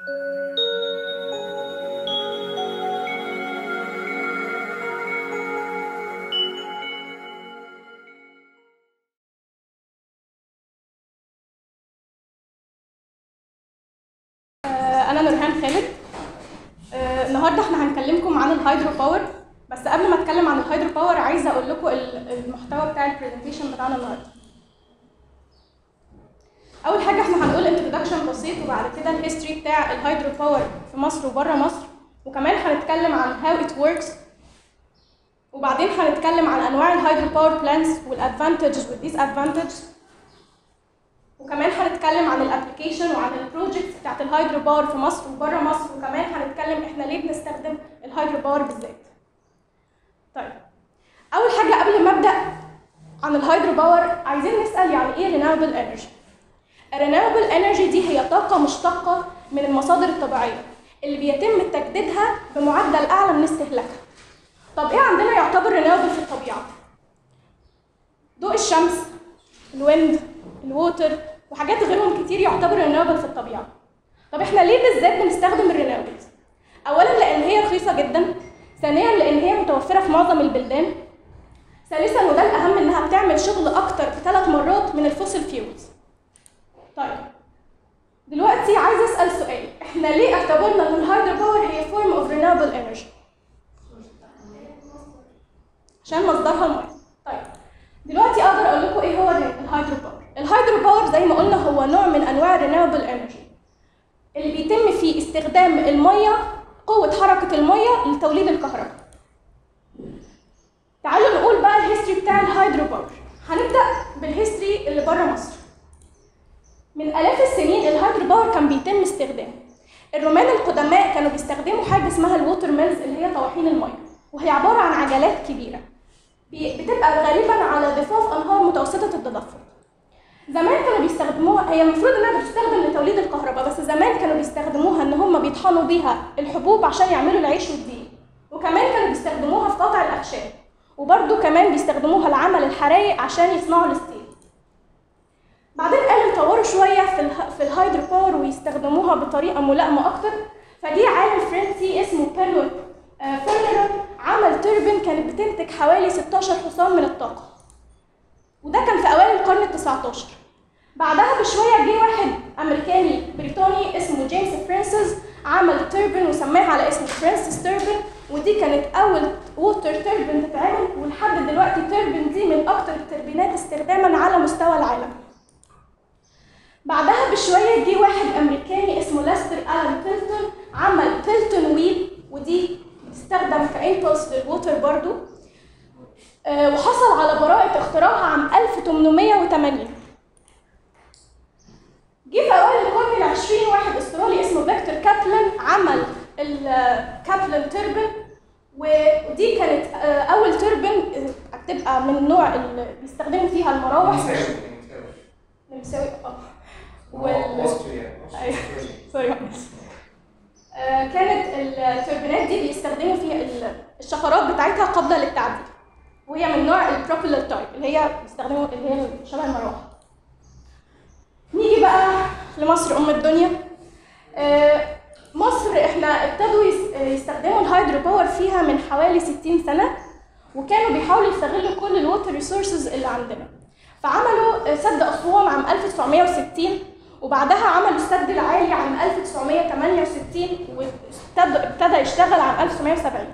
انا نورهان خالد آه، النهارده احنا هنكلمكم عن الهيدرو باور بس قبل ما اتكلم عن الهيدرو باور عايزه اقول لكم ال- المحتوى بتاع البرزنتيشن بتاعنا النهارده اول حاجه احنا هنقول انترودكشن بسيط وبعد كده الهيستوري بتاع الهيدرو باور في مصر وبره مصر وكمان هنتكلم عن هاو ات وركس وبعدين هنتكلم عن انواع الهيدرو باور بلانتس والادفانتجز والديس ادفانتجز وكمان هنتكلم عن الابلكيشن وعن البروجكتس بتاعت الهيدرو باور في مصر وبره مصر وكمان هنتكلم احنا ليه بنستخدم الهيدرو باور بالذات. طيب اول حاجه قبل ما ابدا عن الهيدرو باور عايزين نسال يعني ايه رينيوبل انرجي؟ الرينيوبل انرجي دي هي طاقه مشتقه من المصادر الطبيعيه اللي بيتم تجديدها بمعدل اعلى من استهلاكها. طب ايه عندنا يعتبر رينيوبل في الطبيعه؟ ضوء الشمس الويند الووتر وحاجات غيرهم كتير يعتبروا رينيوبل في الطبيعه طب احنا ليه بالذات بنستخدم الرينيوبلز اولا لان هي رخيصه جدا ثانيا لان هي متوفره في معظم البلدان ثالثا وده الاهم انها بتعمل شغل اكتر بثلاث مرات من الفوسيل فيولز طيب دلوقتي عايز اسال سؤال احنا ليه اعتبرنا ان الهيدرو باور هي فورم اوف رينيوبل انرجي عشان مصدرها الميه طيب دلوقتي اقدر اقول لكم ايه هو الهيدرو باور الهيدرو باور زي ما قلنا هو نوع من انواع الرينيوبل انرجي اللي بيتم فيه استخدام الميه قوه حركه الميه لتوليد الكهرباء تعالوا نقول بقى الهيستوري بتاع الهيدرو باور هنبدا بالهيستوري اللي بره مصر من الاف السنين الهيدرو باور كان بيتم استخدامه الرومان القدماء كانوا بيستخدموا حاجه اسمها الووتر ميلز اللي هي طواحين الميه وهي عباره عن عجلات كبيره بي- بتبقى غالبا على ضفاف انهار متوسطه التدفق زمان كانوا بيستخدموها هي المفروض انها بتستخدم لتوليد الكهرباء بس زمان كانوا بيستخدموها ان هم بيطحنوا بيها الحبوب عشان يعملوا العيش والدقيق وكمان كانوا بيستخدموها في قطع الاخشاب وبرده كمان بيستخدموها لعمل الحرايق عشان يصنعوا الستيل بعدين قالوا يطوروا شويه في اله... في الهيدرو باور ويستخدموها بطريقه ملائمه اكتر فجه عالم فرنسي اسمه بيرلو آه، فيرنر عمل توربين كانت بتنتج حوالي 16 حصان من الطاقه وده كان في اوائل القرن ال 19 بعدها بشويه جه واحد امريكاني بريطاني اسمه جيمس فرانسيس عمل توربين وسماها على اسم فرانسيس توربين ودي كانت اول ووتر توربين تتعمل ولحد دلوقتي توربين دي من اكتر التوربينات استخداما على مستوى العالم بعدها بشويه جه واحد امريكاني اسمه لاستر الان بيلتون عمل بيلتون ويل ودي بتستخدم كامبلس للووتر برضو آه، وحصل على براءة اختراعها عام 1880 جه في أوائل القرن العشرين واحد أسترالي اسمه فيكتور كابلن عمل الكابلن توربين ودي كانت آه، أول توربين آه، بتبقى من النوع اللي بيستخدموا فيها المراوح نمساوي اه وال أيوة. سوري معلش. آه، كانت التوربينات دي بيستخدموا فيها ال- الشفرات بتاعتها قابلة للتعديل وهي من نوع البروبيلر تايب اللي هي بيستخدموا اللي هي شبه المروحة نيجي بقى لمصر أم الدنيا آه، مصر احنا ابتدوا يس- يستخدموا الهيدرو باور فيها من حوالي 60 سنة وكانوا بيحاولوا يستغلوا كل الووتر ريسورسز اللي عندنا فعملوا آه، سد أسوان عام 1960 وبعدها عملوا السد العالي عام 1968 وابتدى ابتدى يشتغل عام 1970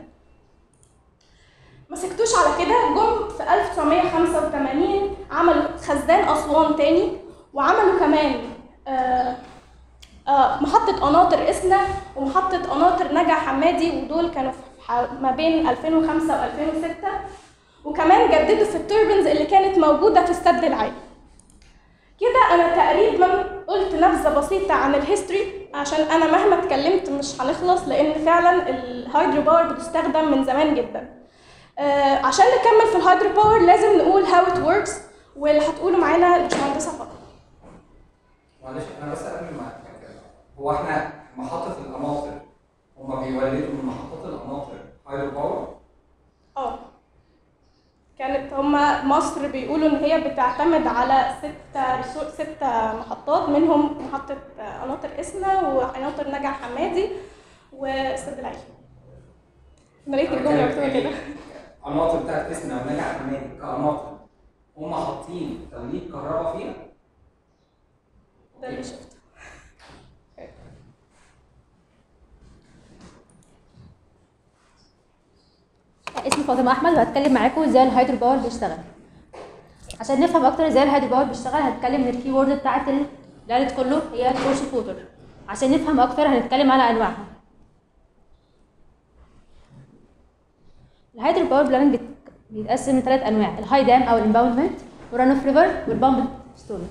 ما سكتوش على كده جم في 1985 عملوا خزان أسوان تاني وعملوا كمان آه آه محطة قناطر إسنا ومحطة قناطر نجع حمادي ودول كانوا في ح- ما بين 2005 و 2006 وكمان جددوا في التوربنز اللي كانت موجودة في السد العالي كده انا تقريبا قلت نبذه بسيطه عن الهيستوري عشان انا مهما اتكلمت مش هنخلص لان فعلا الهيدرو باور بتستخدم من زمان جدا آه عشان نكمل في الهيدرو باور لازم نقول هاو ات وركس واللي هتقوله معانا الباشمهندسه فاطمه معلش انا بس قبل ما أتكلم. هو احنا محطة القناطر هما بيولدوا من محطات القناطر هايدرو باور اه كانت هما مصر بيقولوا ان هي بتعتمد على ست رسو- ست محطات منهم محطة قناطر اسنا وقناطر نجع حمادي والسد العالي. انا لقيت الجملة مكتوبة كده. القناطر بتاعت اسنا ونجع حمادي كقناطر هم حاطين توليد كهرباء فيها ده اللي شفته. اسمي فاطمه احمد وهتكلم معاكم ازاي الهيدرو باور بيشتغل عشان نفهم اكتر ازاي الهيدرو باور بيشتغل هنتكلم من الكي وورد بتاعت الجالد كله هي فورس فوتر عشان نفهم اكتر هنتكلم على انواعها الهيدرو باور بلاننج بيت- بيتقسم لثلاث انواع الهاي دام او الامباوندمنت والران اوف ريفر والبامب ستورج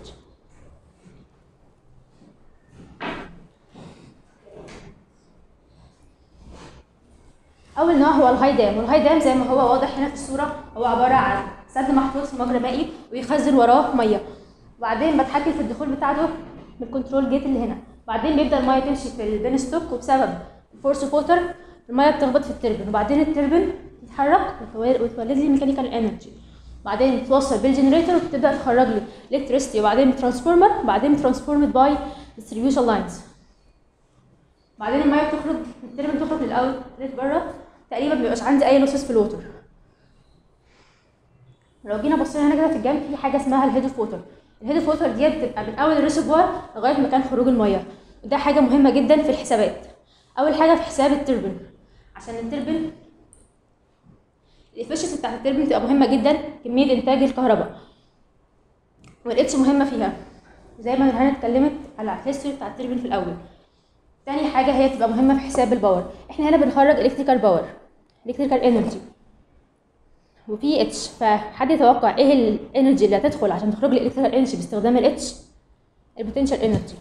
اول نوع هو الهاي دام والهاي دام زي ما هو واضح هنا في الصوره هو عباره عن سد محطوط في مجرى مائي ويخزن وراه ميه وبعدين بتحكم في الدخول بتاعته بالكنترول جيت اللي هنا بعدين بيبدا الميه تمشي في البين ستوك وبسبب الفورس فوتر الميه بتخبط في التربن وبعدين التربن يتحرك وتول- وتولد لي ميكانيكال انرجي بعدين توصل بالجنريتور وتبدا تخرج لي الكتريستي وبعدين ترانسفورمر وبعدين ترانسفورمد باي ديستريبيوشن لاينز بعدين الميه بتخرج التربن تخرج للاوت بره تقريبا مبيبقاش عندي اي لوسز في الوتر لو جينا بصينا هنا كده في الجنب في حاجه اسمها الهيد فوتر الهيد فوتر ديت بتبقى من اول الريسيفوار لغايه مكان خروج الميه وده حاجه مهمه جدا في الحسابات اول حاجه في حساب التربن عشان التربن الافشنسي بتاعت التربن تبقى مهمه جدا كميه انتاج الكهرباء والاتش مهمه فيها زي ما هنا اتكلمت على الهيستوري بتاع التربن في الاول تاني حاجه هي تبقى مهمه في حساب الباور احنا هنا بنخرج الكتريكال باور الكتريكال انرجي وفي اتش فحد يتوقع ايه الانرجي اللي هتدخل عشان تخرج لي الكتريكال انرجي باستخدام الاتش البوتنشال انرجي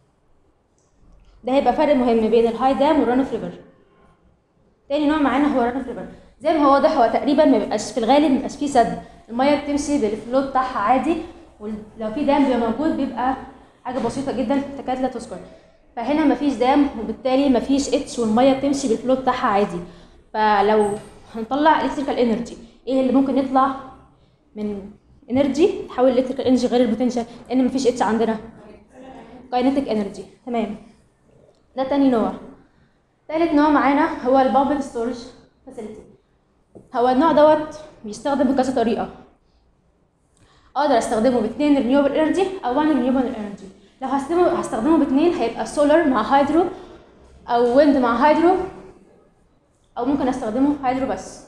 ده هيبقى فرق مهم بين الهاي دام والران اوف ريفر تاني نوع معانا هو الران اوف ريفر زي ما هو واضح هو تقريبا ما بيبقاش في الغالب ما بيبقاش فيه سد الميه بتمشي بالفلو بتاعها عادي ولو في دام بيبقى موجود بيبقى حاجه بسيطه جدا تكاد لا تذكر فهنا مفيش دام وبالتالي مفيش اتش والميه بتمشي بالفلو بتاعها عادي فلو هنطلع الكتريكال انرجي ايه اللي ممكن يطلع من انرجي تحول الكتريكال انرجي غير البوتنشال لان مفيش اتش عندنا كاينتيك انرجي تمام ده تاني نوع تالت نوع معانا هو البامب ستورج فاسيلتي هو النوع دوت بيستخدم بكذا طريقه اقدر استخدمه باثنين رينيوبل انرجي او 1 رينيوبل انرجي لو هستخدمه هستخدمه باثنين هيبقى سولار مع هيدرو او ويند مع هيدرو او ممكن استخدمه هيدرو بس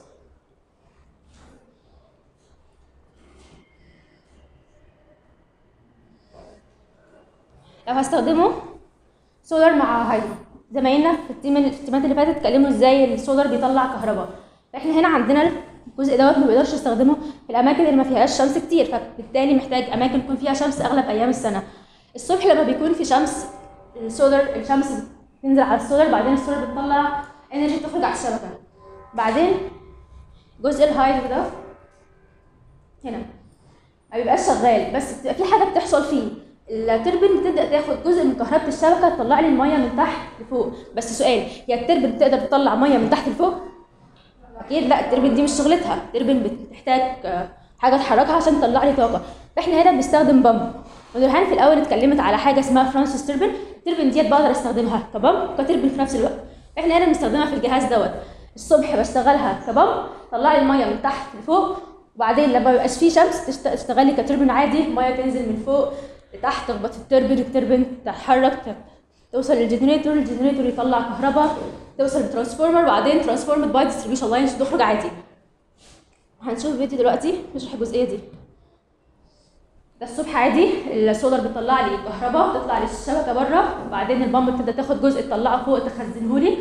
لو هستخدمه سولار مع هيدرو زمايلنا في التيم في التيمات اللي فاتت اتكلموا ازاي السولار بيطلع كهرباء فاحنا هنا عندنا الجزء دوت ما بيقدرش يستخدمه في الاماكن اللي ما فيهاش شمس كتير فبالتالي محتاج اماكن يكون فيها شمس اغلب ايام السنه الصبح لما بيكون في شمس السولار الشمس بتنزل على السولار بعدين السولار بتطلع انرجي تخرج على الشبكه بعدين جزء الهايدرو ده هنا ما بيبقاش شغال بس بتبقى في حاجه بتحصل فيه التربن بتبدا تاخد جزء من كهرباء الشبكه تطلع لي الميه من تحت لفوق بس سؤال هي التربن بتقدر تطلع ميه من تحت لفوق اكيد لا التربن دي مش شغلتها التربن بتحتاج آه، حاجه تحركها عشان تطلع لي طاقه فاحنا هنا بنستخدم بامب ونورهان في الاول اتكلمت على حاجه اسمها فرانسيس تربن التربن ديت بقدر استخدمها كبامب وكتربن في نفس الوقت احنا هنا بنستخدمها في الجهاز دوت الصبح بشتغلها كبامب طلع لي الميه من تحت لفوق وبعدين لما ميبقاش فيه شمس تشت- تشتغل لي كتربن عادي الميه تنزل من فوق لتحت تخبط في التربن التربن تتحرك ت- توصل للجنريتور الجنريتور يطلع كهرباء توصل للترانسفورمر بعدين ترانسفورمر باي ديستريبيوشن لاينز تخرج عادي هنشوف فيديو دلوقتي نشرح الجزئيه دي ده الصبح عادي السولار بتطلع لي كهرباء تطلع للشبكه بره وبعدين البامب بتبدا تاخد جزء تطلعه فوق تخزنه لي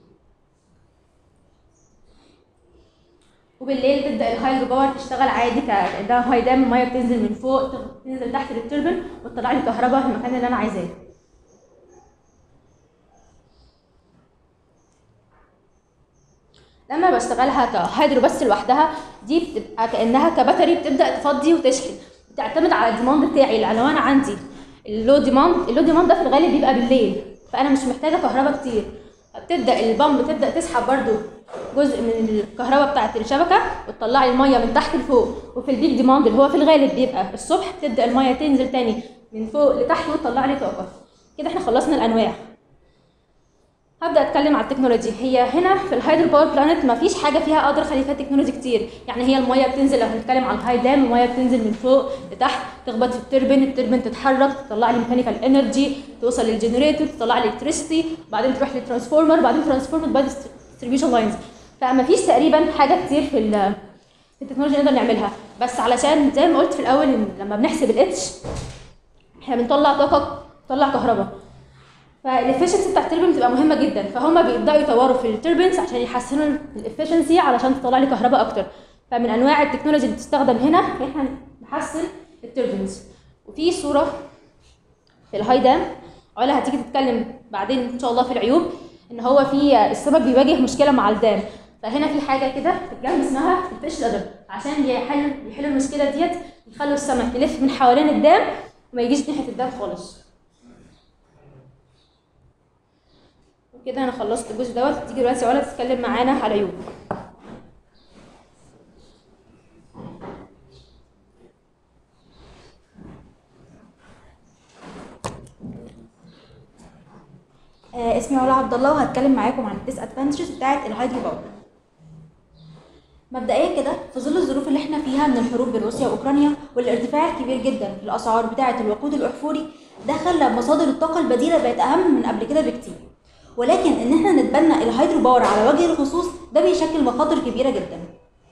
وبالليل تبدا الهايدرو باور تشتغل عادي ك- ده هاي دام الميه بتنزل من فوق تغ- تنزل تحت للتربن وتطلع لي كهرباء في المكان اللي انا عايزاه لما بشتغلها كهيدرو بس لوحدها دي بتبقى كانها كباتري بتبدا تفضي وتشحن بتعتمد على الديماند بتاعي لان لو انا عندي اللو ديماند اللو ديماند ده في الغالب بيبقى بالليل فانا مش محتاجه كهرباء كتير تبدا البامب تبدا تسحب برضو جزء من الكهرباء بتاعه الشبكه وتطلع لي الميه من تحت لفوق وفي البيك ديماند اللي هو في الغالب بيبقى الصبح تبدا الميه تنزل تاني من فوق لتحت وتطلع لي طاقه كده احنا خلصنا الانواع هبدا اتكلم على التكنولوجي هي هنا في الهايدرو باور بلانت ما فيش حاجه فيها اقدر اخلي فيها تكنولوجي كتير يعني هي الميه بتنزل لو هنتكلم على الهاي دام الميه بتنزل من فوق لتحت تخبط في التربين التربين تتحرك تطلع لي ميكانيكال انرجي توصل للجنريتور تطلع لي الكتريستي بعدين تروح للترانسفورمر بعدين ترانسفورمر باي ديستريبيوشن لاينز فما فيش تقريبا حاجه كتير في ال- في التكنولوجيا نقدر نعملها بس علشان زي ما قلت في الاول إن لما بنحسب الاتش احنا بنطلع طاقه بنطلع كهرباء فالافشنسي بتاع التربين بتبقى مهمه جدا فهم بيبداوا يطوروا في التربينز عشان يحسنوا الافشنسي علشان تطلع لي كهرباء اكتر فمن انواع التكنولوجي اللي بتستخدم هنا ان احنا نحسن التربينز وفي صوره في الهاي دام علا هتيجي تتكلم بعدين ان شاء الله في العيوب ان هو في السمك بيواجه مشكله مع الدام فهنا في حاجه كده في الجنب اسمها الفيش لادر عشان يحل يحلوا المشكله ديت يخلوا السمك يلف من حوالين الدام وما يجيش ناحيه الدام خالص وكده انا خلصت الجزء دوت تيجي دلوقتي علا تتكلم معانا على العيوب آه، اسمي علا عبد الله وهتكلم معاكم عن الديس ادفانتجز بتاعه الهايدرو باور مبدئيا كده في ظل الظروف اللي احنا فيها من الحروب بين روسيا واوكرانيا والارتفاع الكبير جدا في الاسعار بتاعه الوقود الاحفوري ده خلى مصادر الطاقه البديله بقت اهم من قبل كده بكتير ولكن ان احنا نتبنى الهايدرو باور على وجه الخصوص ده بيشكل مخاطر كبيره جدا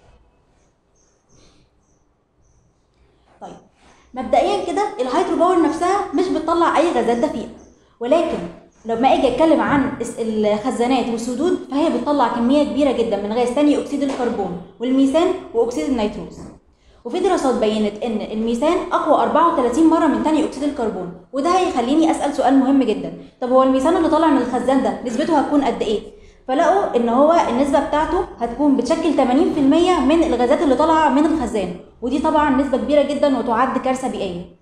طيب مبدئيا كده الهايدرو باور نفسها مش بتطلع اي غازات دفيئه ولكن لما اجي اتكلم عن الس- الخزانات والسدود فهي بتطلع كميه كبيره جدا من غاز ثاني اكسيد الكربون والميثان واكسيد النيتروز وفي دراسات بينت ان الميثان اقوى 34 مره من ثاني اكسيد الكربون وده هيخليني اسال سؤال مهم جدا طب هو الميثان اللي طالع من الخزان ده نسبته هتكون قد ايه فلقوا ان هو النسبه بتاعته هتكون بتشكل 80% من الغازات اللي طالعه من الخزان ودي طبعا نسبه كبيره جدا وتعد كارثه بيئيه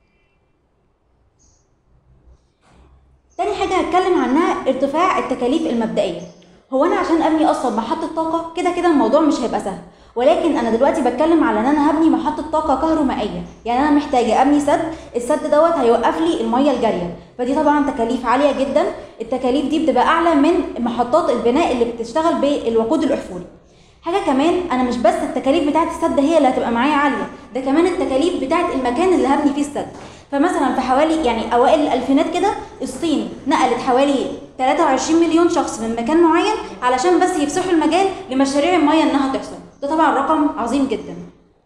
تاني حاجة هتكلم عنها ارتفاع التكاليف المبدئية هو أنا عشان أبني أصلا محطة طاقة كده كده الموضوع مش هيبقى سهل ولكن أنا دلوقتي بتكلم على إن أنا هبني محطة طاقة كهرومائية يعني أنا محتاجة أبني سد السد دوت هيوقف لي المية الجارية فدي طبعا تكاليف عالية جدا التكاليف دي بتبقى أعلى من محطات البناء اللي بتشتغل بالوقود الأحفوري حاجه كمان انا مش بس التكاليف بتاعه السد هي اللي هتبقى معايا عاليه ده كمان التكاليف بتاعه المكان اللي هبني فيه السد فمثلا في حوالي يعني اوائل الالفينات كده الصين نقلت حوالي 23 مليون شخص من مكان معين علشان بس يفسحوا المجال لمشاريع الميه انها تحصل ده طبعا رقم عظيم جدا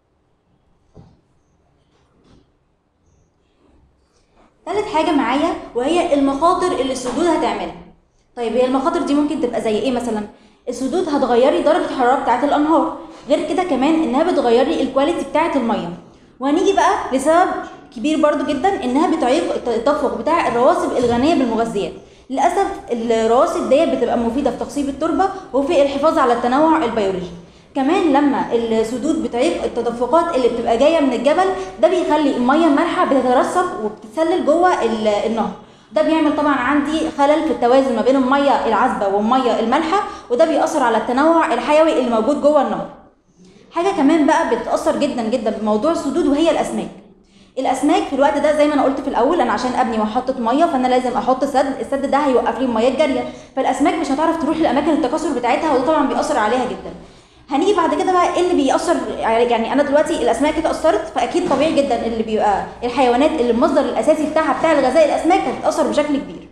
تالت حاجه معايا وهي المخاطر اللي السدود هتعملها طيب هي المخاطر دي ممكن تبقى زي ايه مثلا السدود هتغيري درجه الحراره بتاعه الانهار غير كده كمان انها بتغيري الكواليتي بتاعه الميه وهنيجي بقى لسبب كبير برضو جدا انها بتعيق التدفق بتاع الرواسب الغنيه بالمغذيات للاسف الرواسب ديت بتبقى مفيده في تخصيب التربه وفي الحفاظ على التنوع البيولوجي كمان لما السدود بتعيق التدفقات اللي بتبقى جايه من الجبل ده بيخلي الميه المالحه بتترسب وبتتسلل جوه ال- النهر ده بيعمل طبعا عندي خلل في التوازن ما بين الميه العذبه والميه المالحه وده بيأثر على التنوع الحيوي اللي موجود جوه النهر حاجه كمان بقى بتتاثر جدا جدا بموضوع السدود وهي الاسماك الاسماك في الوقت ده زي ما انا قلت في الاول انا عشان ابني محطه ميه فانا لازم احط سد السد ده هيوقف لي الميه الجاريه فالاسماك مش هتعرف تروح لاماكن التكاثر بتاعتها وده طبعا بيأثر عليها جدا هنيجي بعد كده بقى ايه اللي بيأثر يعني انا دلوقتي الاسماك اتأثرت فاكيد طبيعي جدا اللي بيبقى الحيوانات اللي المصدر الاساسي بتاعها بتاع الغذاء الاسماك هتتأثر بشكل كبير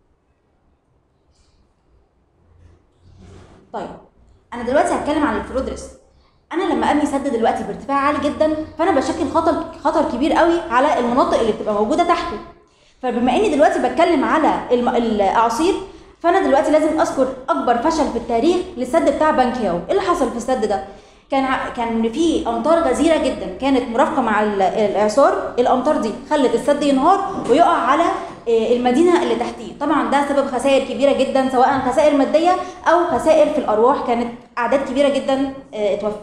طيب انا دلوقتي هتكلم عن الفرود ريسك انا لما ابني سد دلوقتي بارتفاع عالي جدا فانا بشكل خطر خطر كبير قوي على المناطق اللي بتبقى موجوده تحته فبما اني دلوقتي بتكلم على الم- الاعاصير فانا دلوقتي لازم اذكر اكبر فشل في التاريخ للسد بتاع بانكياو ايه اللي حصل في السد ده كان ع- كان في امطار غزيره جدا كانت مرافقه مع ال- الاعصار الامطار دي خلت السد ينهار ويقع على آه، المدينه اللي تحتيه طبعا ده سبب خسائر كبيره جدا سواء خسائر ماديه او خسائر في الارواح كانت اعداد كبيره جدا آه، اتوفت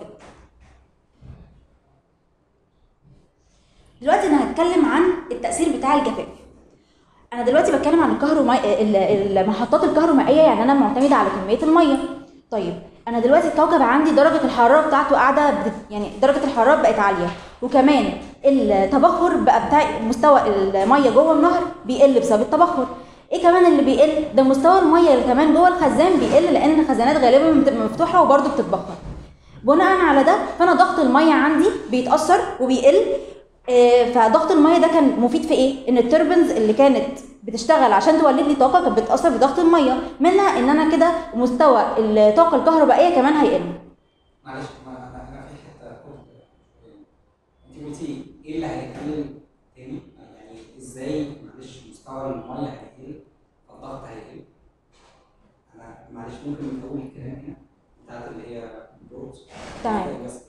دلوقتي انا هتكلم عن التاثير بتاع الجفاف انا دلوقتي بتكلم عن الكهرومي... ال- المحطات الكهرومائيه يعني انا معتمده على كميه الميه طيب انا دلوقتي الكوكب عندي درجه الحراره بتاعته قاعده بت... يعني درجه الحراره بقت عاليه وكمان التبخر بقى بتاع مستوى الميه جوه النهر بيقل بسبب التبخر ايه كمان اللي بيقل ده مستوى الميه اللي كمان جوه الخزان بيقل لان الخزانات غالبا بتبقى مفتوحه وبرده بتتبخر بناء على ده فانا ضغط الميه عندي بيتاثر وبيقل آه، فضغط الميه ده كان مفيد في ايه ان التربنز اللي كانت بتشتغل عشان تولد لي طاقه كانت بتاثر بضغط الميه منها ان انا كده مستوى الطاقه الكهربائيه كمان هيقل معلش ما انا انا في حته كنت انت قلتي ايه اللي هيقلل تاني يعني ازاي معلش مستوى الميه هيقل فالضغط هيقل انا معلش ممكن نقول الكلام هنا بتاعت اللي هي بروت تمام.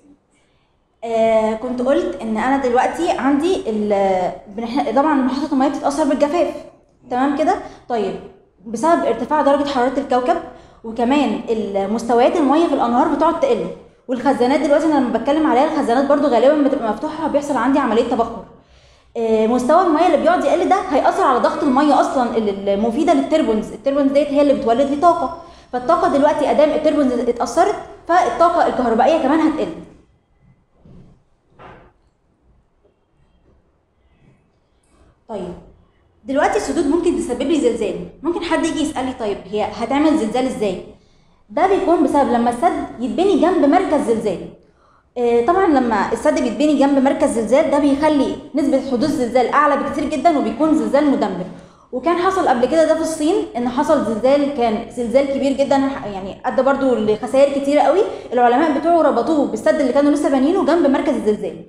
آه كنت قلت ان انا دلوقتي عندي ال- بنح- طبعا محطه الميه بتتاثر بالجفاف تمام كده طيب بسبب ارتفاع درجه حراره الكوكب وكمان مستويات الميه في الانهار بتقعد تقل والخزانات دلوقتي انا لما بتكلم عليها الخزانات برضو غالبا بتبقى مفتوحه وبيحصل عندي عمليه تبخر آه، مستوى الميه اللي بيقعد يقل ده هيأثر على ضغط الميه اصلا اللي المفيده للتربونز التربونز ديت هي اللي بتولد لي طاقه فالطاقه دلوقتي ادام التربونز اتأثرت فالطاقه الكهربائيه كمان هتقل طيب دلوقتي السدود ممكن تسبب لي زلزال ممكن حد يجي يسألني طيب هي هتعمل زلزال ازاي ده بيكون بسبب لما السد يتبني جنب مركز زلزال آه، طبعا لما السد بيتبني جنب مركز زلزال ده بيخلي نسبة حدوث زلزال أعلى بكتير جدا وبيكون زلزال مدمر وكان حصل قبل كده ده في الصين ان حصل زلزال كان زلزال كبير جدا يعني ادى برضو لخسائر كتيره قوي العلماء بتوعه ربطوه بالسد اللي كانوا لسه بانيينه جنب مركز الزلزال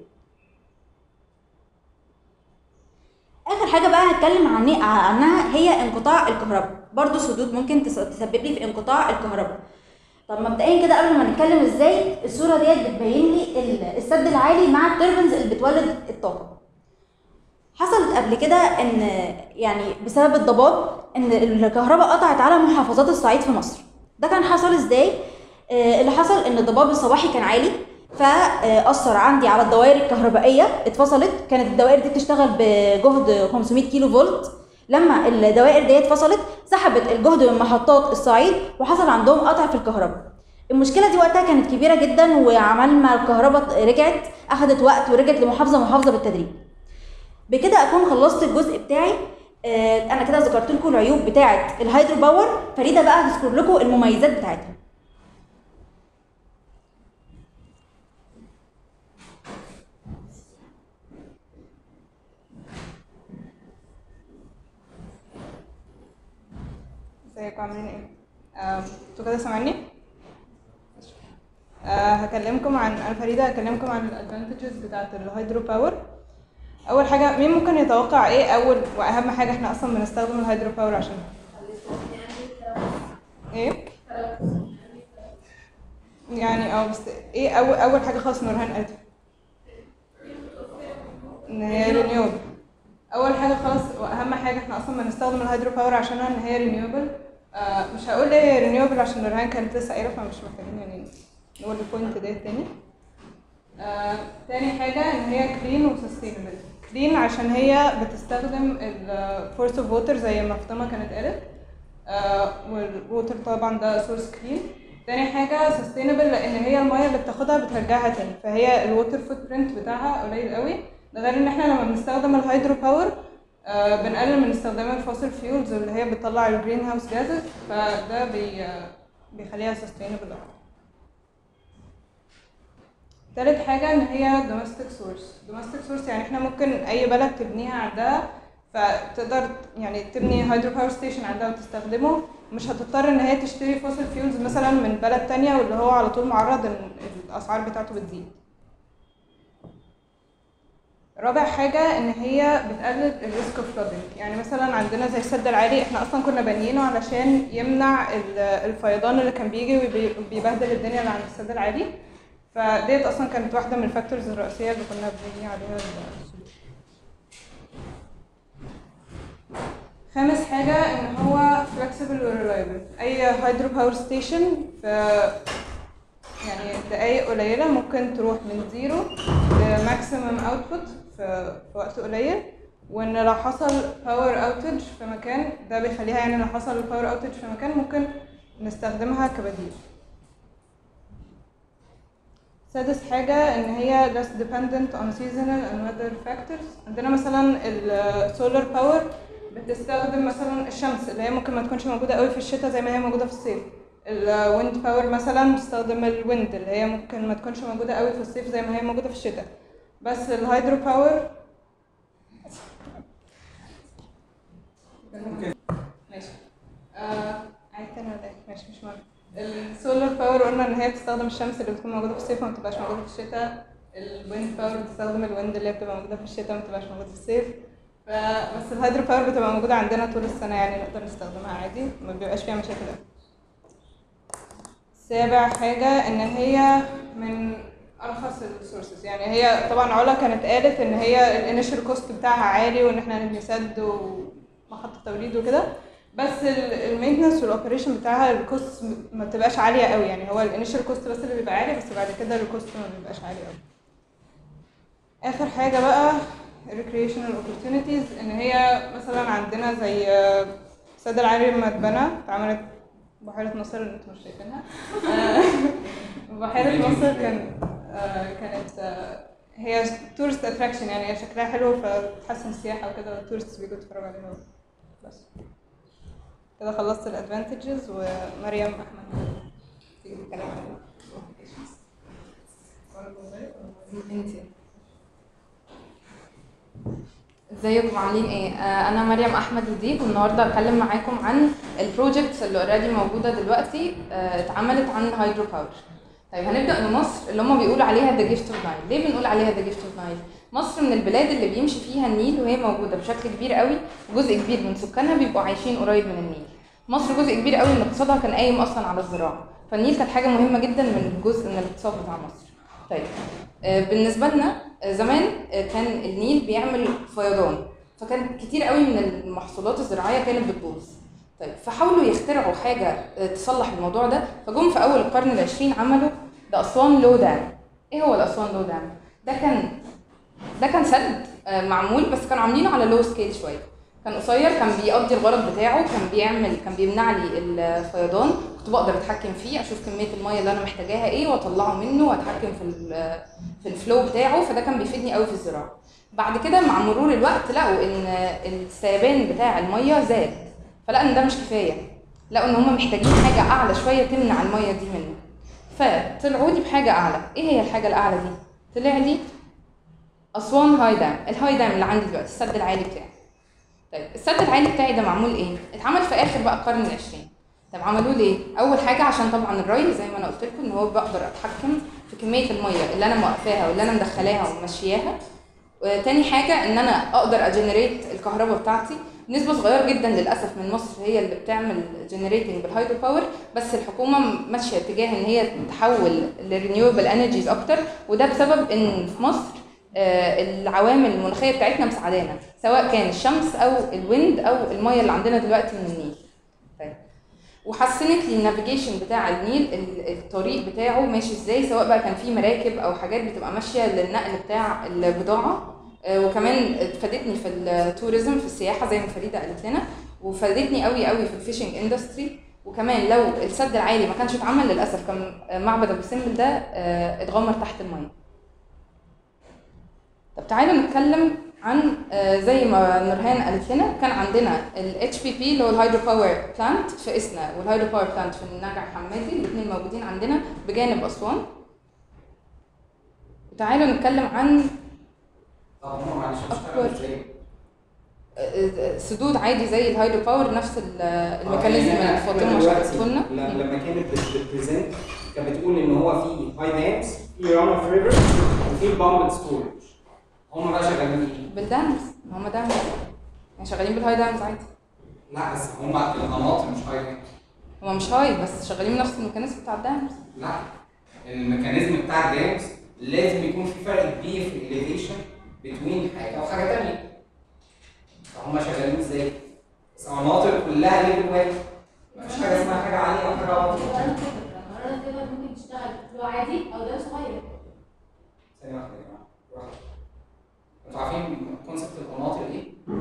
اخر حاجه بقى هتكلم عن عنها هي انقطاع الكهرباء برضو سدود ممكن تس- تسبب لي في انقطاع الكهرباء طب مبدئيا كده قبل ما نتكلم ازاي الصوره ديت بتبين لي ال- السد العالي مع التربنز اللي بتولد الطاقه حصلت قبل كده ان يعني بسبب الضباب ان الكهرباء قطعت على محافظات الصعيد في مصر ده كان حصل ازاي آه، اللي حصل ان الضباب الصباحي كان عالي فاثر عندي على الدوائر الكهربائيه اتفصلت كانت الدوائر دي بتشتغل بجهد 500 كيلو فولت لما الدوائر دي اتفصلت سحبت الجهد من محطات الصعيد وحصل عندهم قطع في الكهرباء المشكله دي وقتها كانت كبيره جدا وعمال ما الكهرباء رجعت اخدت وقت ورجعت لمحافظه محافظه بالتدريج بكده اكون خلصت الجزء بتاعي آه، انا كده ذكرت لكم العيوب بتاعه الهيدرو باور فريده بقى هتذكر لكم المميزات بتاعتها ازيكم عاملين ايه؟ آه، انتوا كده سامعيني؟ آه هكلمكم عن انا فريده هكلمكم عن الادفانتجز بتاعت الهيدرو باور اول حاجه مين ممكن يتوقع ايه اول واهم حاجه احنا اصلا بنستخدم الهيدرو باور عشانها ايه يعني اه بس ايه اول اول حاجه خالص نورهان قالتها ان هي رينيوبل اول حاجه خالص واهم حاجه احنا اصلا بنستخدم الهيدرو باور عشانها ان هي رينيوبل آه مش هقول ليه هي رينيوبل عشان نورهان كانت لسه قايله فمش محتاجين يعني نقول البوينت ديت تاني آه تاني حاجه ان هي كلين وسستينبل كلين عشان هي بتستخدم الفورس اوف ووتر زي ما فاطمه كانت قالت آه والووتر طبعا ده سورس كلين تاني حاجه سستينبل لان هي الميه اللي بتاخدها بترجعها تاني فهي الووتر فوت برنت بتاعها قليل قوي ده غير ان احنا لما بنستخدم الهيدرو باور آه بنقلل من استخدام الفوسيل فيولز اللي هي بتطلع الجرين هاوس جازز فده بي آه بيخليها سستينبل اكتر تالت حاجة إن هي domestic source domestic source يعني احنا ممكن أي بلد تبنيها عندها فتقدر يعني تبني هيدرو باور ستيشن عندها وتستخدمه مش هتضطر إن هي تشتري فوسيل فيولز مثلا من بلد تانية واللي هو على طول معرض إن الأسعار بتاعته بتزيد رابع حاجة إن هي بتقلل الريسك اوف flooding يعني مثلا عندنا زي السد العالي احنا أصلا كنا بانيينه علشان يمنع ال- الفيضان اللي كان بيجي وبيبهدل الدنيا اللي عند السد العالي فديت اصلا كانت واحده من الفاكتورز الرئيسيه اللي كنا بنبني عليها السلوك خامس حاجه ان هو flexible و reliable اي هيدرو باور ستيشن في يعني دقايق قليله ممكن تروح من زيرو لماكسيمم اوتبوت في في وقت قليل وان لو حصل باور اوتج في مكان ده بيخليها يعني لو حصل باور اوتج في مكان ممكن نستخدمها كبديل سادس حاجة إن هي less dependent on seasonal and weather factors عندنا مثلا ال solar power بتستخدم مثلا الشمس اللي هي ممكن ما تكونش موجودة قوي في الشتاء زي ما هي موجودة في الصيف ال wind power مثلا بتستخدم الويند اللي هي ممكن ما تكونش موجودة قوي في الصيف زي ما هي موجودة في الشتاء بس الهيدرو باور ماشي آه عايز تاني ولا ايه؟ ماشي مش مهم السولار باور قلنا ان هي بتستخدم الشمس اللي بتكون موجوده في الصيف وما بتبقاش موجوده في الشتاء الويند باور بتستخدم الويند اللي هي بتبقى موجوده في الشتاء وما بتبقاش موجوده في الصيف ف بس الهيدرو باور بتبقى موجوده عندنا طول السنه يعني نقدر نستخدمها عادي ما بيبقاش فيها مشاكل قوي سابع حاجه ان هي من ارخص السورسز يعني هي طبعا علا كانت قالت ان هي الانيشال كوست بتاعها عالي وان احنا نبني سد ومحطه توليد وكده بس المينتنس والاوبريشن بتاعها الكوست ما بتبقاش عاليه قوي يعني هو الانيشال كوست بس اللي بيبقى عالي بس بعد كده الكوست ما بيبقاش عالي قوي اخر حاجه بقى recreational opportunities ان هي مثلا عندنا زي السد العالي لما اتبنى اتعملت بحيرة ناصر اللي انتوا مش شايفينها آه، بحيرة ناصر كان آه، كانت آه، هي تورست اتراكشن يعني هي شكلها حلو فتحسن السياحة وكده والتورست بيجوا يتفرجوا عليها بس كده خلصت الادفانتجز ومريم احمد تيجي تتكلم عن انتي ازيكم عاملين ايه آه انا مريم احمد وديب والنهارده هتكلم معاكم عن البروجكتس اللي اوريدي موجوده دلوقتي آه اتعملت عن هيدرو باور طيب هنبدا بمصر اللي هم بيقولوا عليها ذا جيفت اوف نايل ليه بنقول عليها ذا جيفت اوف نايل مصر من البلاد اللي بيمشي فيها النيل وهي موجوده بشكل كبير قوي وجزء كبير من سكانها بيبقوا عايشين قريب من النيل مصر جزء كبير قوي من اقتصادها كان قايم اصلا على الزراعه فالنيل كانت حاجه مهمه جدا من جزء من الاقتصاد بتاع مصر طيب آه، بالنسبه لنا آه، زمان آه، كان النيل بيعمل فيضان فكان كتير قوي من المحصولات الزراعيه كانت بتبوظ طيب فحاولوا يخترعوا حاجه آه، تصلح الموضوع ده فجم في اول القرن العشرين عملوا ده اسوان لو دام ايه هو الاسوان لو دام ده كان ده كان سد آه، معمول بس كانوا عاملينه على لو سكيل شويه كان قصير كان بيقضي الغرض بتاعه كان بيعمل كان بيمنع لي الفيضان كنت بقدر اتحكم فيه اشوف كميه الميه اللي انا محتاجاها ايه واطلعه منه واتحكم في ال- في الفلو بتاعه فده كان بيفيدني قوي في الزراعه بعد كده مع مرور الوقت لقوا ان السيبان بتاع الميه زاد فلقوا ان ده مش كفايه لقوا ان هم محتاجين حاجه اعلى شويه تمنع الميه دي منه فطلعوا لي بحاجه اعلى ايه هي الحاجه الاعلى دي طلع لي اسوان هاي دام الهاي دام اللي عندي دلوقتي السد العالي بتاعي طيب السد العالي بتاعي ده معمول ايه اتعمل في اخر بقى القرن العشرين طب عملوه ليه اول حاجه عشان طبعا الري زي ما انا قلت لكم ان هو بقدر اتحكم في كميه الميه اللي انا موقفاها واللي انا مدخلاها وماشياها وتاني حاجه ان انا اقدر اجنريت الكهرباء بتاعتي نسبة صغيرة جدا للأسف من مصر هي اللي بتعمل جنريتنج بالهيدرو باور بس الحكومة ماشية اتجاه إن هي تحول للرينيوبل انرجيز أكتر وده بسبب إن في مصر آه، العوامل المناخية بتاعتنا مساعدانا سواء كان الشمس أو الويند أو المية اللي عندنا دلوقتي من النيل. طيب وحسنت لي النافيجيشن بتاع النيل ال- الطريق بتاعه ماشي ازاي سواء بقى كان في مراكب او حاجات بتبقى ماشيه للنقل بتاع البضاعه آه، وكمان فادتني في التوريزم في السياحه زي ما فريده قالت لنا وفادتني قوي قوي في الفيشنج اندستري وكمان لو السد العالي ما كانش اتعمل للاسف كان معبد ابو سمبل ده آه، اتغمر تحت الميه طب تعالوا نتكلم عن آه، زي ما نورهان قالت لنا كان عندنا ال HPP اللي هو الهيدرو باور بلانت في اسنا والهيدرو باور بلانت في النجع حمادي الاثنين موجودين عندنا بجانب اسوان وتعالوا نتكلم عن طب هم معلش أكبر. بيشتغلوا ازاي؟ آه، آه، سدود عادي زي الهيدرو باور نفس ال- الميكانيزم يعني اللي أنا فاطمه دلوقتي شرحته لنا ل- لما كانت بتبريزنت كانت بتقول ان هو في هاي دامز في ران اوف ريفر وفي بامبل ستورج هم بقى شغالين ايه؟ بالدامز هم دامز يعني شغالين بالهاي دامز عادي لا بس هم القناطر مش هاي دامز هم مش هاي بس شغالين بنفس الميكانيزم بتاع الدامز لا الميكانيزم بتاع الدامز لازم يكون في فرق كبير في الاليفيشن بين حاجه وحاجه ثانيه فهم شغالين ازاي؟ بس القناطر كلها ليفل واحد مفيش حاجه اسمها حاجه عاليه وحاجه واطيه ممكن تشتغل لو عادي او ده صغير ثانيه واحده يا جماعه واحدة. انتوا عارفين كونسبت القناطر ايه؟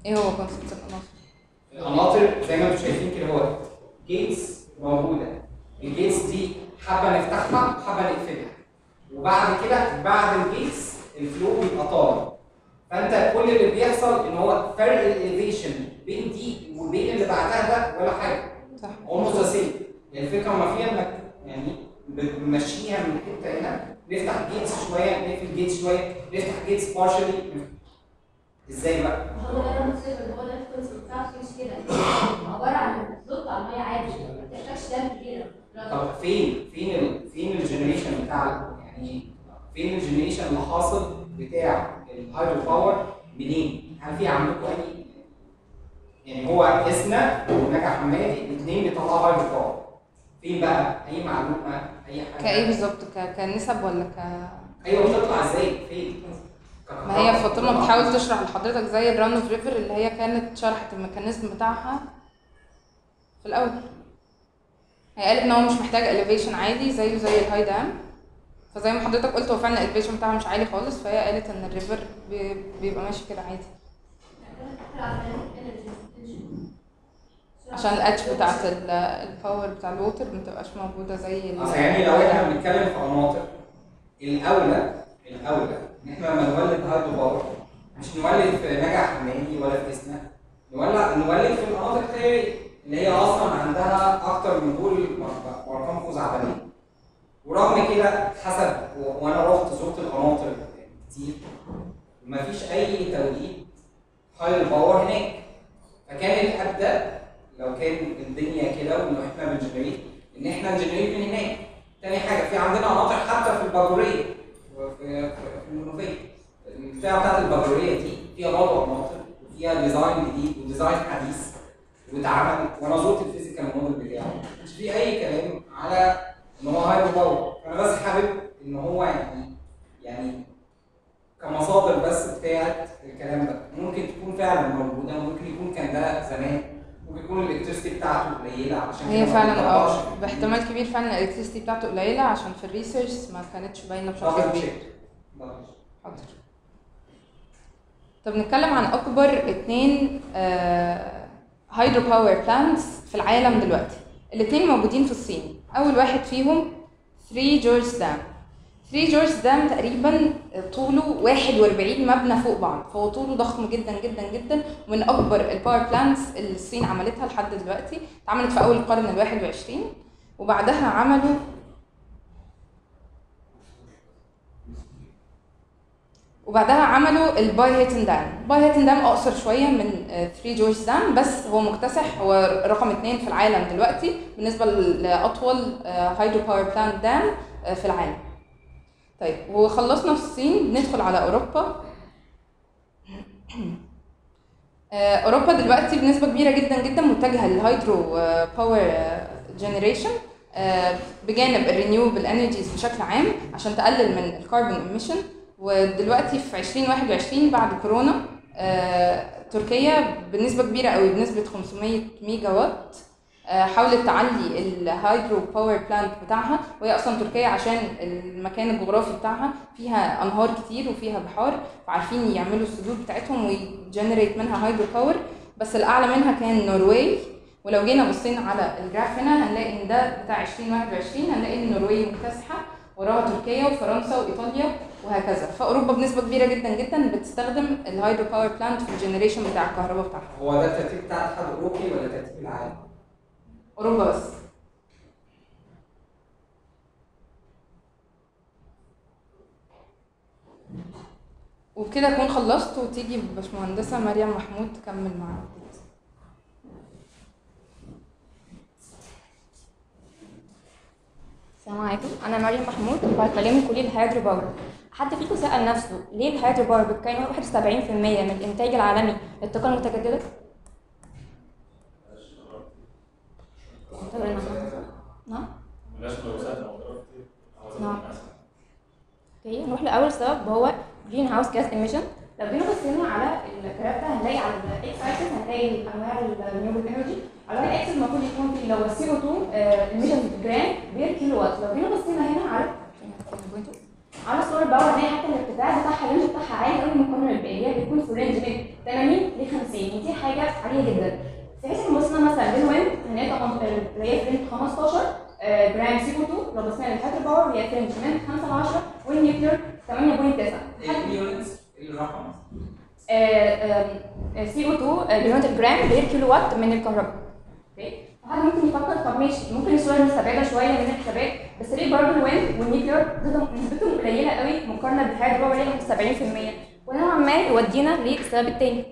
ايه هو كونسبت القناصر القناطر زي ما انتم شايفين كده هو جيتس موجوده الجيتس دي حابه نفتحها وحابه نقفلها وبعد كده بعد الجيتس الفلو بيبقى طالع فانت كل اللي بيحصل ان هو فرق الاليفيشن بين دي وبين اللي بعدها ده ولا حاجه صح اولموست ذا سيم الفكره ما فيها انك يعني بنمشيها من حته هنا نفتح جيتس شويه نقفل جيتس شويه نفتح جيتس بارشلي ازاي بقى؟ هو ده المصيبه اللي هو ده الكونسيبت بتاعته مش كده عباره عن زلط على الميه عادي ما بتحتاجش دم كبيره طب فين فين ال فين الجنريشن بتاع يعني فين الجنريشن اللي حاصل بتاع الهايدرو باور منين؟ هل في عندكم اي يعني هو اسنا ونجا حمادي الاثنين بيطلعوا هايدرو باور فين بقى؟ اي معلومه اي حاجه كايه بالظبط ك- كنسب ولا ك ايوه بتطلع ازاي؟ فين؟ ما هي فاطمه بتحاول تشرح لحضرتك زي الران اوف ريفر اللي هي كانت شرحت الميكانيزم بتاعها في الاول هي قالت ان هو مش محتاج elevation عادي زيه زي الهاي دام فزي ما حضرتك قلت هو فعلا الاليفيشن بتاعها مش عالي خالص فهي قالت ان الريفر بي- بيبقى ماشي كده عادي عشان الاتش بتاعت ال- الباور بتاع الووتر ما تبقاش موجوده زي ال- اصل يعني لو احنا بنتكلم في قناطر الاولى الاولى ان احنا لما نولد هايدرو باور مش نولد في نجع حمادي ولا في اسنا نولد نولد في القناطر الخيريه اللي هي اصلا عندها اكتر من دول ارقام خزعبليه ورغم كده حسب و- وانا رحت زرت القناطر كتير مفيش اي توقيت هايدرو باور هناك فكان الابدا لو كان الدنيا كده وان احنا بنجنريت ان احنا نجنريت من هناك تاني حاجه في عندنا قناطر حتى في الباجوريه في في في المنوفيه البتاعه بتاعت الباجوريه دي فيها برضه قناطر وفيها ديزاين جديد وديزاين حديث واتعمل وانا زرت الفيزيكال موديل بتاعه ما كانش فيه اي كلام على ان هو هايدرو باور انا بس حابب ان هو يعني يعني كمصادر بس بتاعت الكلام ده ممكن تكون فعلا موجوده ممكن يكون كان ده زمان ممكن يكون الالكتريستي بتاعته قليله عشان هي كده ما فعلا بيطلعش. اه باحتمال كبير فعلا الالكتريستي بتاعته قليله عشان في الريسيرش ما كانتش باينه بشكل دبل كبير تشيك دبل تشيك. حاضر طب نتكلم عن اكبر اتنين هيدرو باور بلانتس في العالم دلوقتي الاتنين موجودين في الصين اول واحد فيهم 3 جورج دام 3 جورج دام تقريبا طوله 41 مبنى فوق بعض فهو طوله ضخم جدا جدا جدا ومن اكبر الباور بلانتس اللي الصين عملتها لحد دلوقتي اتعملت في اول القرن ال 21 وبعدها عملوا وبعدها عملوا الباي هيتن دام باي هيتن دام اقصر شويه من 3 جورج دام بس هو مكتسح هو رقم اثنين في العالم دلوقتي بالنسبه لاطول هيدرو باور بلانت دام في العالم طيب وخلصنا في الصين ندخل على اوروبا آه، اوروبا دلوقتي بنسبه كبيره جدا جدا متجهه للهيدرو باور جنريشن بجانب الرينيوبل انرجيز بشكل عام عشان تقلل من الكربون ايميشن ودلوقتي في 2021 بعد كورونا آه، تركيا بنسبه كبيره قوي بنسبه 500 ميجا وات آه، حاولت تعلي الهيدرو باور بلانت بتاعها وهي اصلا تركيا عشان المكان الجغرافي بتاعها فيها انهار كتير وفيها بحار فعارفين يعملوا السدود بتاعتهم ويجنريت منها هيدرو باور بس الاعلى منها كان النرويج ولو جينا بصينا على الجراف هنا هنلاقي ان ده بتاع 2021 هنلاقي ان النرويج مكتسحه وراها تركيا وفرنسا وايطاليا وهكذا فاوروبا بنسبه كبيره جدا جدا بتستخدم الهيدرو باور بلانت في الجنريشن بتاع الكهرباء بتاعها هو ده الترتيب بتاع الاتحاد الاوروبي ولا ترتيب العالم؟ اوروبا بس وبكده اكون خلصت وتيجي باشمهندسه مريم محمود تكمل معانا السلام عليكم انا مريم محمود بكلمكم من كليه الهيدرو باور حد فيكم سال نفسه ليه الهيدرو باور بتكون 71% من الانتاج العالمي للطاقه المتجدده نعم نعم اوكي نروح لاول سبب وهو جرين هاوس جاز ايميشن لو جينا بصينا على الجراف ده هنلاقي على الاكس اكسس هنلاقي انواع الرينيوبل انرجي على الواي اكسس المفروض يكون في لو السي او 2 ايميشن جرام بير كيلو وات لو جينا بصينا هنا على على السولار باور هنلاقي حتى الارتفاع بتاعها الرينج بتاعها عالي قوي مقارنه بالباقي هي بيكون في رينج من 80 ل 50 ودي حاجه عاليه جدا في حيث ان بصينا مثلا للوين هنلاقي طبعاً اللي هي فريم 15 آه، جرام سي او 2 لو بصينا للهيدرو باور هي فريم من 5 ل 10 والنيوكلير 8.9 اليونتس الرقم سي او 2 بيونت جرام بير كيلو وات من الكهرباء اوكي حد ممكن يفكر طب ماشي ممكن الصوره مستبعده شويه من الحسابات بس ليه برضه الويند والنيوكلير نسبتهم قليله قوي مقارنه بالهيدرو باور اللي هي 70% وده نوعا يودينا للسبب التاني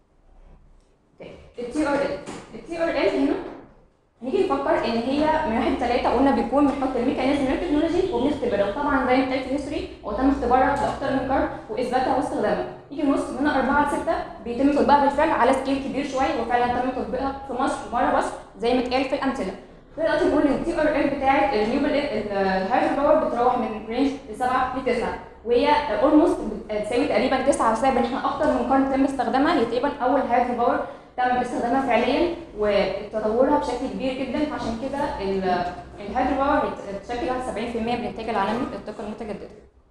التي ار ال التي ار ال هنا نيجي نفكر ان هي من واحد ثلاثة قلنا بيكون بنحط الميكانيزم من التكنولوجي وبنختبرها وطبعا زي ما قلت في الهيستوري هو تم اختبارها لاكثر من كارت واثباتها واستخدامها نيجي نبص من أربعة لستة بيتم تطبيقها بالفعل على سكيل كبير شويه وفعلا تم تطبيقها في مصر وبره مصر زي ما اتقال في الامثله دلوقتي نقول ان التي ار ال بتاعت الرينيوبل الهيدرو باور بتروح من رينج لسبعة لتسعة وهي اولموست بتساوي تقريبا تسعة بسبب ان احنا اكتر من قرن تم استخدامها هي تقريبا اول هيدرو باور تم استخدامها فعليا وتطورها بشكل كبير جدا عشان كده ال- الهيدرو باور بتشكل 71% من الانتاج العالمي للطاقه المتجدده.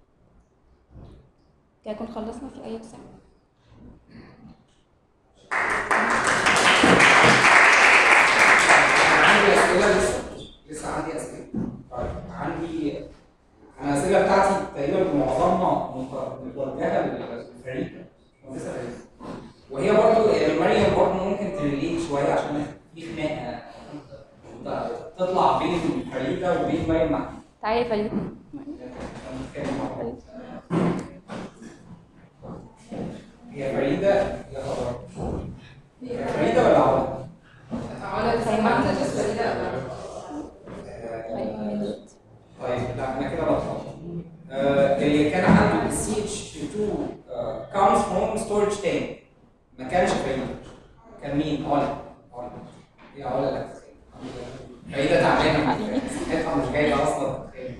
كده نكون خلصنا في اي ساعه. عندي اسئله لسه لسه عندي اسئله طيب عندي انا الاسئله بتاعتي تقريبا معظمها مت- متوجهه للفريق مهندسه فريق وهي برضو يعني مريم برضو ممكن تريليت شويه عشان في خناقه تطلع بين فريده وبين مريم محمود تعالي يا فريد. هنتكلم مع بعض. هي فريده يا خبر هي فريده ولا علا؟ علا سمعت لسه فريدة طيب لا انا كده بطلع آه، اللي كان عنده السي اتش 2 كامز فروم ستورج تانك ما كانش فريده كان مين؟ علا علا هي علا لا فريده تعبانه صحتها مش جايه اصلا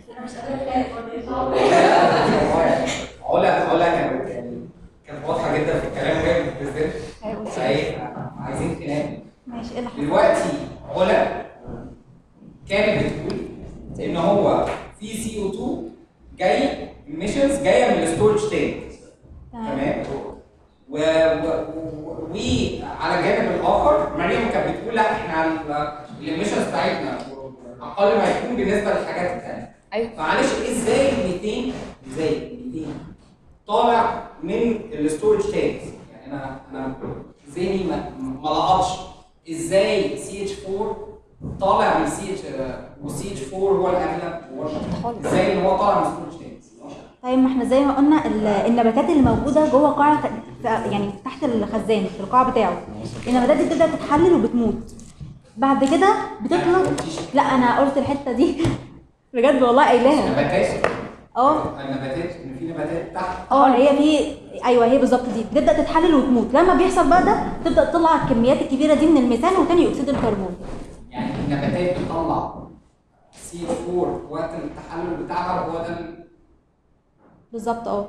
علا علا كانت يعني كانت واضحه جدا في الكلام وهي بتبريزنت فهي عايزين خناقه ماشي ايه اللي حصل؟ دلوقتي علا كانت بتقول ان هو في سي او 2 جاي emissions جايه من الستورج تانك تمام و... و... و... وعلى الجانب الاخر مريم كانت بتقول لا احنا الاميشنز بتاعتنا اقل ما يكون بالنسبه للحاجات الثانيه ايوه معلش ازاي الميثين ازاي الميثين طالع من الستورج تانكس يعني انا انا ذهني ما ما لقطش ازاي سي اتش 4 طالع من سي اتش والسي اتش 4 هو الاغلب هو ازاي ان هو طالع من ستورج تانكس طيب ما احنا زي ما قلنا ال- النباتات اللي موجوده جوه قاع ف- يعني تحت الخزان في القاع بتاعه النباتات دي بتبدا تتحلل وبتموت بعد كده بتطلع لا انا قلت الحته دي بجد والله قايلاها نباتات اه النباتات ان في نباتات تحت اه هي في ايوه هي بالظبط دي بتبدا تتحلل وتموت لما بيحصل بقى ده تبدا تطلع الكميات الكبيره دي من الميثان وثاني اكسيد الكربون يعني النباتات بتطلع سي 4 وقت التحلل بتاعها هو ده ال- بالظبط اه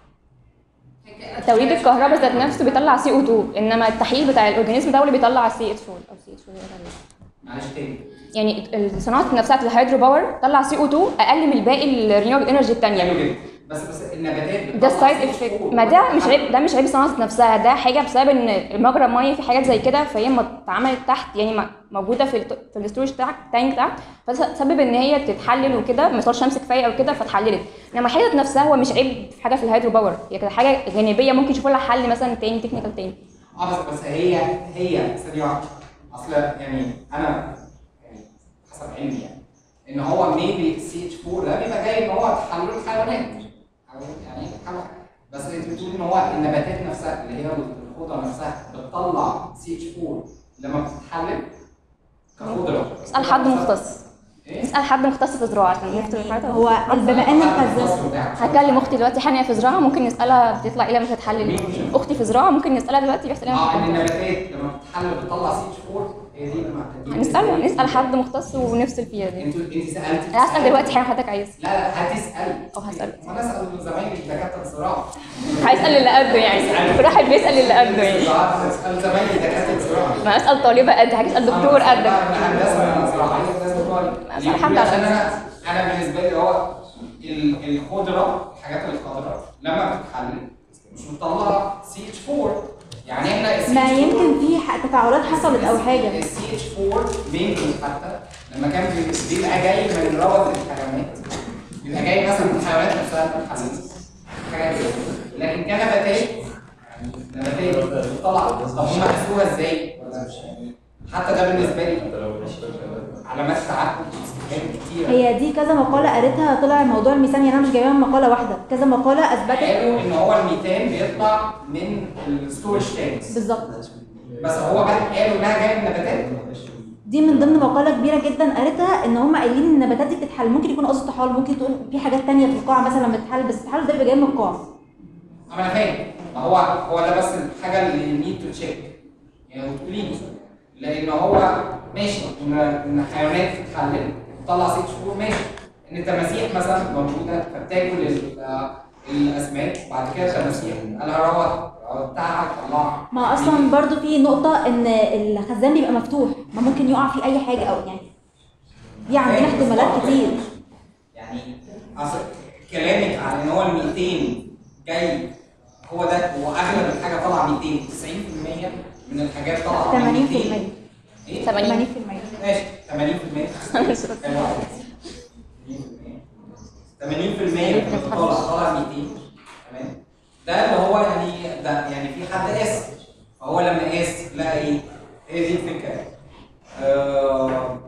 توليد الكهرباء ذات نفسه بيطلع سي او 2 انما التحليل بتاع الاورجانيزم ده هو اللي بيطلع سي اتش 4 او سي اتش 4 معلش تاني يعني الصناعه نفسها بتاعت الهيدرو باور طلع سي او 2 اقل من الباقي الرينيوبل انرجي الثانيه حلو جدا بس بس النباتات ده بتطلع السايد CO2 افكت ما ده مش عيب ده مش عيب الصناعه نفسها ده حاجه بسبب ان مجرى الميه في حاجات زي كده فهي ما اتعملت تحت يعني ما- موجوده في الت- في الاستورج بتاعك تانك تحت فتسبب ان هي تتحلل وكده ما يوصلش شمس كفايه او كده فاتحللت انما الحاجه نفسها هو مش عيب في حاجه في الهيدرو باور هي كده حاجه جانبيه ممكن يشوفوا لها حل مثلا تاني تكنيكال تاني اه بس بس هي هي ثانيه واحده اصل يعني انا يعني حسب علمي يعني ان هو ميبي السي اتش 4 ده بيبقى جاي ان هو تحلل الحيوانات او يعني حاجه بس انت بتقول ان هو النباتات نفسها اللي هي الخضره نفسها بتطلع سي اتش 4 لما بتتحلل كخضره اسال حد مختص ايه؟ اسال حد مختص في زراعه عشان يفتي الحاجات هو بما ان الخزان هكلم اختي دلوقتي حانيه في زراعه ممكن نسالها بتطلع ايه لما تتحلل اختي في زراعه ممكن نسالها دلوقتي بيحصل ايه لما اه ان تتحلل. النباتات لما بتتحلل بتطلع سي اتش 4 هي دي لما دي- هنسال نسال حد مختص ونفصل فيها دي انت انت سالتي انا هسال دلوقتي حاجه حضرتك عايز لا لا هتسال أو هسأل. وانا اسال زمايلي دكاتره الزراعه هيسال اللي قده يعني كل واحد بيسال اللي قده يعني اسال زمايلي دكاتره الزراعه ما اسال طالبه قد حاجه اسال دكتور قدك هندسه زراعيه لازم تقعد أسأل حد على عشان انا انا بالنسبه لي هو ال- الخضره الحاجات الخضراء لما بتتحلل مش بتطلع سي اتش 4 يعني احنا ما يمكن في ح- تفاعلات حصلت او حاجه السي اتش 4 بينجل حتى لما كان بي- بيبقى جاي من روض الحيوانات بيبقى جاي مثلا من الحيوانات نفسها الحديث حاجات كده لكن كنباتات يعني نباتات طلع طب هم قاسوها ازاي؟ ولا مش حتى ده بالنسبه لي علامات تعقد كتير هي دي كذا مقاله قريتها طلع موضوع الميثان يعني انا مش جايباها من مقاله واحده كذا مقاله اثبتت قالوا ان هو الميثان بيطلع من الستورج تانكس بالظبط بس هو بقى قالوا انها جايه من نباتات دي من ضمن مقاله كبيره جدا قريتها ان هم قايلين ان النباتات دي بتتحل ممكن يكون قصد طحال ممكن تقول في حاجات تانية في القاع مثلا بتتحل بس التحلل ده بيبقى جاي من القاع اما انا فاهم ما هو هو ده بس الحاجه اللي نيد تو تشيك يعني وتقولي لي لان هو ماشي ان ان الحيوانات بتتحلل وتطلع ست شهور ماشي ان التماسيح مثلا موجوده فبتاكل ال- آه، الاسماك وبعد كده التماسيح قالها روت الروت بتاعها طلعها ما اصلا برضو في نقطه ان الخزان بيبقى مفتوح ما ممكن يقع فيه اي حاجه او يعني دي عندنا احتمالات كتير يعني اصل كلامك على ان هو ال 200 جاي هو ده هو اغلب الحاجه طالعه 200 90% من الحاجات طالعه 80% من 200 ايه 80% ماشي 80% حلو عليك. 80% من طالع طالع 200 تمام ده اللي هو يعني ده يعني في حد قاس فهو لما قاس لقى ايه؟ هي دي الفكره آه،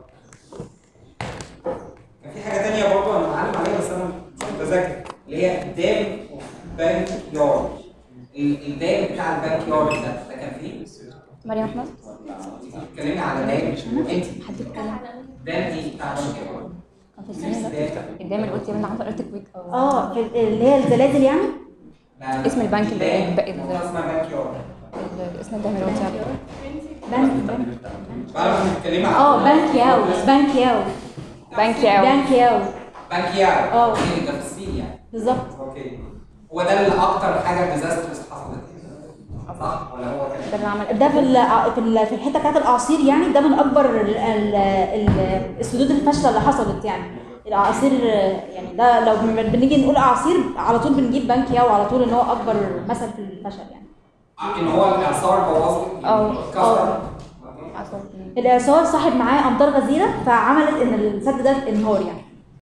كان في حاجه تانية برضه انا معلم عليها بس انا مش متذكر اللي هي دام بانك يارد ال- الدام بتاع البانك يارد ده ده كان فين؟ مريم احمد اتكلمي على دام انت حد اتكلم دام ايه بتاع البانك يارد؟ كان في السنه ده الدايما اللي قلت يا بنت عارفه قلت كويك اه اه في ال- اللي هي الزلازل يعني لا، اسم البنك اللي دام الباقي ده. اسمها بانك يارد الاسم الدايما اللي قلت عليه بنك بنك بعرف بنتكلمي على اه بنك ياو بنك ياو بنك ياو بنك ياو بانك يارد اه. اوكي ده في الصين يعني بالظبط اوكي هو ده اللي اكتر حاجه ديزاسترز حصلت صح ولا هو ده كان اللي عمل ده في ال- في ال- في الحته بتاعت الاعاصير يعني ده من اكبر ال- ال- ال- السدود الفاشله اللي حصلت يعني الاعاصير يعني ده لو بن- بنيجي نقول اعاصير على طول بنجيب بنك ياو على طول ان هو اكبر مثل في الفشل يعني ان هو الاعصار بوظه اه. كسر عصر. الاعصار صاحب معاه امطار غزيره فعملت ان السد ده انهار يعني